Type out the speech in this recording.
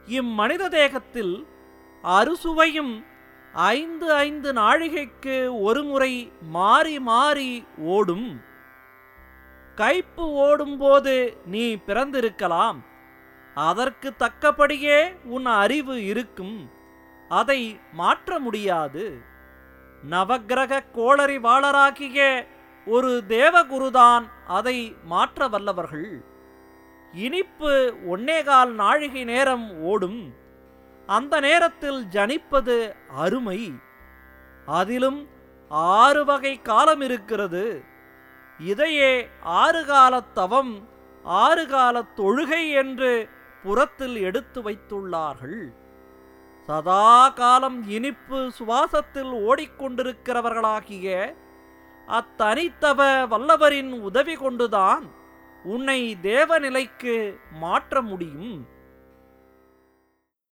இம்மனித தேகத்தில் அறுசுவையும் ஐந்து ஐந்து நாழிகைக்கு ஒருமுறை மாறி மாறி ஓடும் கைப்பு ஓடும்போது நீ பிறந்திருக்கலாம் அதற்கு தக்கபடியே உன் அறிவு இருக்கும் அதை மாற்ற முடியாது நவக்கிரக கோளறிவாளராகிய ஒரு தேவகுருதான் அதை மாற்ற வல்லவர்கள் இனிப்பு ஒன்னேகால் நாழிகை நேரம் ஓடும் அந்த நேரத்தில் ஜனிப்பது அருமை அதிலும் ஆறு வகை காலம் இருக்கிறது இதையே ஆறு காலத் தவம் ஆறு காலத் தொழுகை என்று புறத்தில் எடுத்து வைத்துள்ளார்கள் சதா காலம் இனிப்பு சுவாசத்தில் ஓடிக்கொண்டிருக்கிறவர்களாகிய அத்தனித்தவ வல்லவரின் உதவி கொண்டுதான் உன்னை தேவநிலைக்கு மாற்ற முடியும்